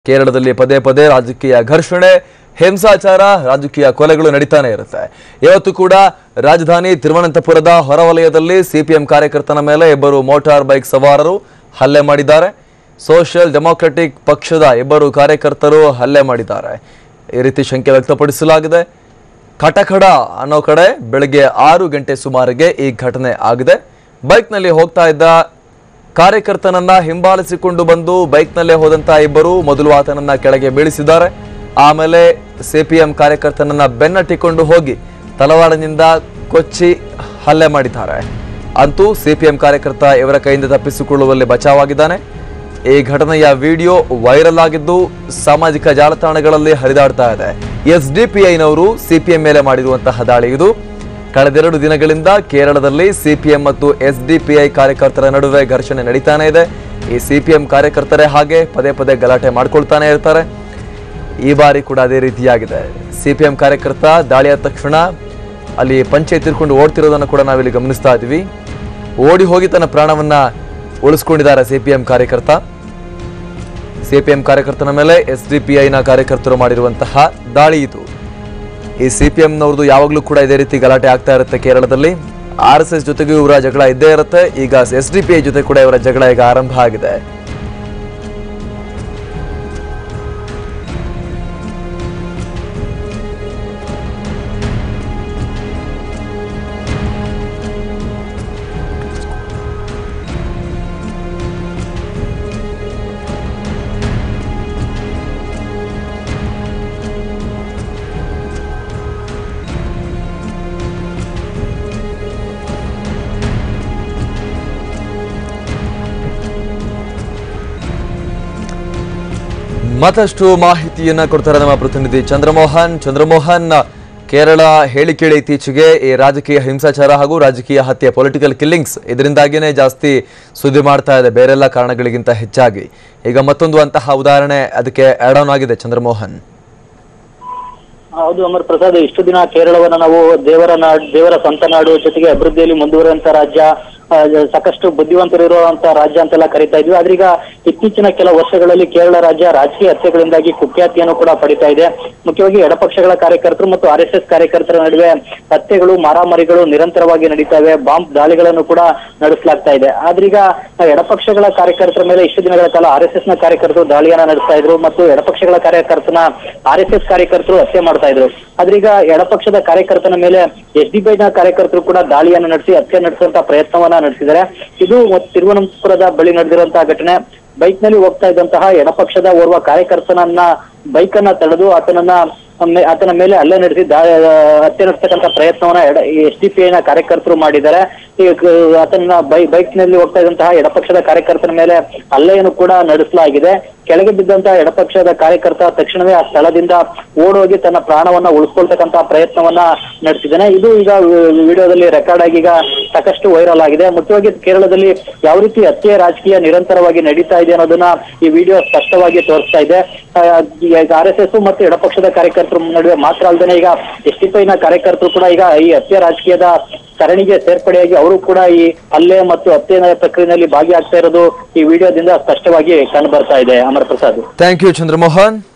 ಕೇರಳದಲ್ಲಿ ಪದೇ ಪದೇ ರಾಜಕೀಯ ಘರ್ಷಣೆ ಹಿಂಸಾಚಾರ ರಾಜಕೀಯ ಕೊಲೆಗಳು ನಡೀತಾನೆ ಇರುತ್ತೆ ಇವತ್ತು ಕೂಡ ರಾಜಧಾನಿ ತಿರುವನಂತಪುರದ ಹೊರವಲಯದಲ್ಲಿ ಸಿಪಿಎಂ ಕಾರ್ಯಕರ್ತನ ಮೇಲೆ ಇಬ್ಬರು ಮೋಟಾರ್ ಬೈಕ್ ಸವಾರರು ಹಲ್ಲೆ ಮಾಡಿದ್ದಾರೆ ಸೋಷಿಯಲ್ ಡೆಮಾಕ್ರೆಟಿಕ್ ಪಕ್ಷದ ಇಬ್ಬರು ಕಾರ್ಯಕರ್ತರು ಹಲ್ಲೆ ಮಾಡಿದ್ದಾರೆ ಈ ರೀತಿ ಶಂಕೆ ವ್ಯಕ್ತಪಡಿಸಲಾಗಿದೆ ಕಟಕಡ ಅನ್ನೋ ಕಡೆ ಬೆಳಗ್ಗೆ ಆರು ಗಂಟೆ ಸುಮಾರಿಗೆ ಈ ಘಟನೆ ಆಗಿದೆ ಬೈಕ್ನಲ್ಲಿ ಹೋಗ್ತಾ ಇದ್ದ ಕಾರ್ಯಕರ್ತನನ್ನ ಹಿಂಬಾಲಿಸಿಕೊಂಡು ಬಂದು ಬೈಕ್ನಲ್ಲೇ ಹೋದಂತಹ ಇಬ್ಬರು ಮೊದಲು ಆತನನ್ನ ಕೆಳಗೆ ಬೀಳಿಸಿದ್ದಾರೆ ಆಮೇಲೆ ಸಿಪಿಎಂ ಕಾರ್ಯಕರ್ತನನ್ನ ಬೆನ್ನಟ್ಟಿಕೊಂಡು ಹೋಗಿ ತಲವಾಡಿನಿಂದ ಕೊಚ್ಚಿ ಹಲ್ಲೆ ಮಾಡಿದ್ದಾರೆ ಅಂತೂ ಸಿಪಿಎಂ ಕಾರ್ಯಕರ್ತ ಇವರ ಕೈಯಿಂದ ತಪ್ಪಿಸಿಕೊಳ್ಳುವಲ್ಲಿ ಬಚಾವಾಗಿದ್ದಾನೆ ಈ ಘಟನೆಯ ವಿಡಿಯೋ ವೈರಲ್ ಆಗಿದ್ದು ಸಾಮಾಜಿಕ ಜಾಲತಾಣಗಳಲ್ಲಿ ಹರಿದಾಡ್ತಾ ಇದೆ ಎಸ್ ಡಿಪಿಐನವರು ಸಿಪಿಎಂ ಮೇಲೆ ಮಾಡಿರುವಂತಹ ದಾಳಿ ಇದು ಕಳೆದೆರಡು ದಿನಗಳಿಂದ ಕೇರಳದಲ್ಲಿ ಸಿಪಿಎಂ ಮತ್ತು ಎಸ್ಡಿಪಿಐ ಕಾರ್ಯಕರ್ತರ ನಡುವೆ ಘರ್ಷಣೆ ನಡೀತಾನೆ ಇದೆ ಈ ಸಿಪಿಎಂ ಕಾರ್ಯಕರ್ತರೇ ಹಾಗೆ ಪದೇ ಪದೇ ಗಲಾಟೆ ಮಾಡ್ಕೊಳ್ತಾನೆ ಇರ್ತಾರೆ ಈ ಬಾರಿ ಕೂಡ ಅದೇ ರೀತಿಯಾಗಿದೆ ಸಿಪಿಎಂ ಕಾರ್ಯಕರ್ತ ದಾಳಿಯಾದ ತಕ್ಷಣ ಅಲ್ಲಿ ಪಂಚೆ ತಿರ್ಕೊಂಡು ಓಡ್ತಿರೋದನ್ನು ಕೂಡ ನಾವಿಲ್ಲಿ ಗಮನಿಸ್ತಾ ಇದ್ದೀವಿ ಓಡಿ ಹೋಗಿ ತನ್ನ ಪ್ರಾಣವನ್ನ ಉಳಿಸ್ಕೊಂಡಿದ್ದಾರೆ ಸಿಪಿಎಂ ಕಾರ್ಯಕರ್ತ ಸಿಪಿಎಂ ಕಾರ್ಯಕರ್ತನ ಮೇಲೆ ಎಸ್ ಡಿ ಪಿ ಐನ ಕಾರ್ಯಕರ್ತರು ಮಾಡಿರುವಂತಹ ದಾಳಿ ಇದು ಈ ಸಿಪಿಎಂನವ್ರದ್ದು ಯಾವಾಗಲೂ ಕೂಡ ಇದೇ ರೀತಿ ಗಲಾಟೆ ಆಗ್ತಾ ಇರುತ್ತೆ ಕೇರಳದಲ್ಲಿ ಆರ್ ಎಸ್ ಎಸ್ ಜೊತೆಗೂ ಇವರ ಜಗಳ ಇದ್ದೇ ಇರುತ್ತೆ ಈಗ ಎಸ್ ಡಿ ಪಿ ಐ ಜೊತೆ ಕೂಡ ಇವರ ಜಗಳ ಈಗ ಆರಂಭ ಆಗಿದೆ ಮತ್ತಷ್ಟು ಮಾಹಿತಿಯನ್ನ ಕೊಡ್ತಾರೆ ನಮ್ಮ ಪ್ರತಿನಿಧಿ ಚಂದ್ರಮೋಹನ್ ಚಂದ್ರಮೋಹನ್ ಕೇರಳ ಹೇಳಿ ಕೇಳಿ ಇತ್ತೀಚೆಗೆ ಈ ರಾಜಕೀಯ ಹಿಂಸಾಚಾರ ಹಾಗೂ ರಾಜಕೀಯ ಹತ್ಯೆ ಪೊಲಿಟಿಕಲ್ ಕಿಲ್ಲಿಂಗ್ಸ್ ಇದರಿಂದಾಗಿನೇ ಜಾಸ್ತಿ ಸುದ್ದಿ ಮಾಡ್ತಾ ಇದೆ ಬೇರೆಲ್ಲ ಕಾರಣಗಳಿಗಿಂತ ಹೆಚ್ಚಾಗಿ ಈಗ ಮತ್ತೊಂದು ಅಂತಹ ಉದಾಹರಣೆ ಅದಕ್ಕೆ ಆಡ್ ಆನ್ ಆಗಿದೆ ಚಂದ್ರಮೋಹನ್ ಹೌದು ಅಮರ್ ಪ್ರಸಾದ್ ಇಷ್ಟು ದಿನ ಕೇರಳವನ್ನ ನಾವು ದೇವರ ನಾಡು ದೇವರ ಸ್ವಂತ ನಾಡು ಜೊತೆಗೆ ಅಭಿವೃದ್ಧಿಯಲ್ಲಿ ಮುಂದುವರಿಯುವಂತ ರಾಜ್ಯ ಆ, ಸಾಕಷ್ಟು ಬುದ್ಧಿವಂತರಿರುವಂತ ರಾಜ್ಯ ಅಂತೆಲ್ಲ ಕರಿತಾ ಇದ್ವಿ ಆದ್ರೆ ಈಗ ಇತ್ತೀಚಿನ ಕೆಲ ವರ್ಷಗಳಲ್ಲಿ ಕೇರಳ ರಾಜ್ಯ ರಾಜಕೀಯ ಹತ್ಯೆಗಳಿಂದಾಗಿ ಕುಖ್ಯಾತಿಯನ್ನು ಕೂಡ ಪಡಿತಾ ಇದೆ ಮುಖ್ಯವಾಗಿ ಎಡಪಕ್ಷಗಳ ಕಾರ್ಯಕರ್ತರು ಮತ್ತು ಆರ್ ಎಸ್ ಎಸ್ ಕಾರ್ಯಕರ್ತರ ನಡುವೆ ಹತ್ಯೆಗಳು ಮಾರಾಮಾರಿಗಳು ನಿರಂತರವಾಗಿ ನಡೀತಾ ಇವೆ ಬಾಂಬ್ ದಾಳಿಗಳನ್ನು ಕೂಡ ನಡೆಸಲಾಗ್ತಾ ಇದೆ ಆದ್ರೀಗ ಎಡಪಕ್ಷಗಳ ಕಾರ್ಯಕರ್ತರ ಮೇಲೆ ಇಷ್ಟು ದಿನಗಳ ಕಾಲ ಆರ್ ಎಸ್ ಎಸ್ ನ ಕಾರ್ಯಕರ್ತರು ದಾಳಿಯನ್ನ ನಡೆಸ್ತಾ ಇದ್ರು ಮತ್ತು ಎಡಪಕ್ಷಗಳ ಕಾರ್ಯಕರ್ತನ ಆರ್ ಎಸ್ ಎಸ್ ಕಾರ್ಯಕರ್ತರು ಹತ್ಯೆ ಮಾಡ್ತಾ ಇದ್ರು ಆದ್ರೀಗ ಎಡಪಕ್ಷದ ಕಾರ್ಯಕರ್ತನ ಮೇಲೆ ಎಸ್ ಡಿ ನ ಕಾರ್ಯಕರ್ತರು ಕೂಡ ದಾಳಿಯನ್ನು ನಡೆಸಿ ಹತ್ಯೆ ನಡೆಸುವಂತ ಪ್ರಯತ್ನವನ್ನ ನಡೆಸಿದ್ದಾರೆ ಇದು ಮತ್ ತಿರುವನಂತಪುರದ ಬಳಿ ನಡೆದಿರುವಂತಹ ಘಟನೆ ಬೈಕ್ ನಲ್ಲಿ ಹೋಗ್ತಾ ಇದ್ದಂತಹ ಎಡಪಕ್ಷದ ಓರ್ವ ಕಾರ್ಯಕರ್ತನನ್ನ ಬೈಕ್ ಅನ್ನ ತಡೆದು ಆತನನ್ನ ಮೇ- ಆತನ ಮೇಲೆ ಹಲ್ಲೆ ನಡೆಸಿ ದಾ- ಹತ್ಯೆ ನಡೆಸ್ತಕ್ಕಂಥ ಪ್ರಯತ್ನವನ್ನ ಎಡ ಎಸ್ ಡಿ ಪಿ ಐನ ಕಾರ್ಯಕರ್ತರು ಮಾಡಿದ್ದಾರೆ ಈ ಕ- ಆತನ ಬೈ ಬೈಕ್ ನಲ್ಲಿ ಹೋಗ್ತಾ ಇದ್ದಂತಹ ಎಡಪಕ್ಷದ ಕಾರ್ಯಕರ್ತನ ಮೇಲೆ ಹಲ್ಲೆಯನ್ನು ಕೂಡ ನಡೆಸಲಾಗಿದೆ ಕೆಳಗೆ ಬಿದ್ದಂತಹ ಎಡಪಕ್ಷದ ಕಾರ್ಯಕರ್ತ ತಕ್ಷಣವೇ ಆ ಸ್ಥಳದಿಂದ ಓಡೋಗಿ ತನ್ನ ಪ್ರಾಣವನ್ನ ಉಳಿಸ್ಕೊಳ್ತಕ್ಕಂತ ಪ್ರಯತ್ನವನ್ನ ನಡೆಸಿದ್ದಾನೆ ಇದು ಈಗ ವಿ- ವಿಡಿಯೋದಲ್ಲಿ ರೆಕಾರ್ಡ್ ಆಗಿ ಈಗ ಸಾಕಷ್ಟು ವೈರಲ್ ಆಗಿದೆ ಮುಖ್ಯವಾಗಿ ಕೇರಳದಲ್ಲಿ ಯಾವ ರೀತಿ ಹತ್ಯೆ ರಾಜಕೀಯ ನಿರಂತರವಾಗಿ ನಡೀತಾ ಇದೆ ಅನ್ನೋದನ್ನ ಈ ವಿಡಿಯೋ ಸ್ಪಷ್ಟವಾಗಿ ತೋರಿಸ್ತಾ ಇದೆ ಆ, ಈಗ ಆರ್ ಎಸ್ ಎಸ್ ಮತ್ತು ಎಡಪಕ್ಷದ ಕಾರ್ಯಕರ್ತರ ನಡುವೆ ಮಾತ್ರ ಅಲ್ಲದೆ ಈಗ ಎಸ್ ಟಿ ಪಿ ನ ಕಾರ್ಯಕರ್ತರು ಕೂಡ ಈಗ ಈ ಹತ್ಯೆ ರಾಜಕೀಯದ ಸರಣಿಗೆ ಸೇರ್ಪಡೆಯಾಗಿ ಅವರು ಕೂಡ ಈ ಹಲ್ಲೆ ಮತ್ತು ಹತ್ಯೆ ಪ್ರಕ್ರಿಯೆಯಲ್ಲಿ ಭಾಗಿಯಾಗ್ತಾ ಇರೋದು ಈ ವಿಡಿಯೋದಿಂದ ಸ್ಪಷ್ಟವಾಗಿ ಕಂಡು ಬರ್ತಾ ಇದೆ ಅಮರ್ ಪ್ರಸಾದ್ ಥ್ಯಾಂಕ್ ಯು ಚಂದ್ರಮೋಹನ್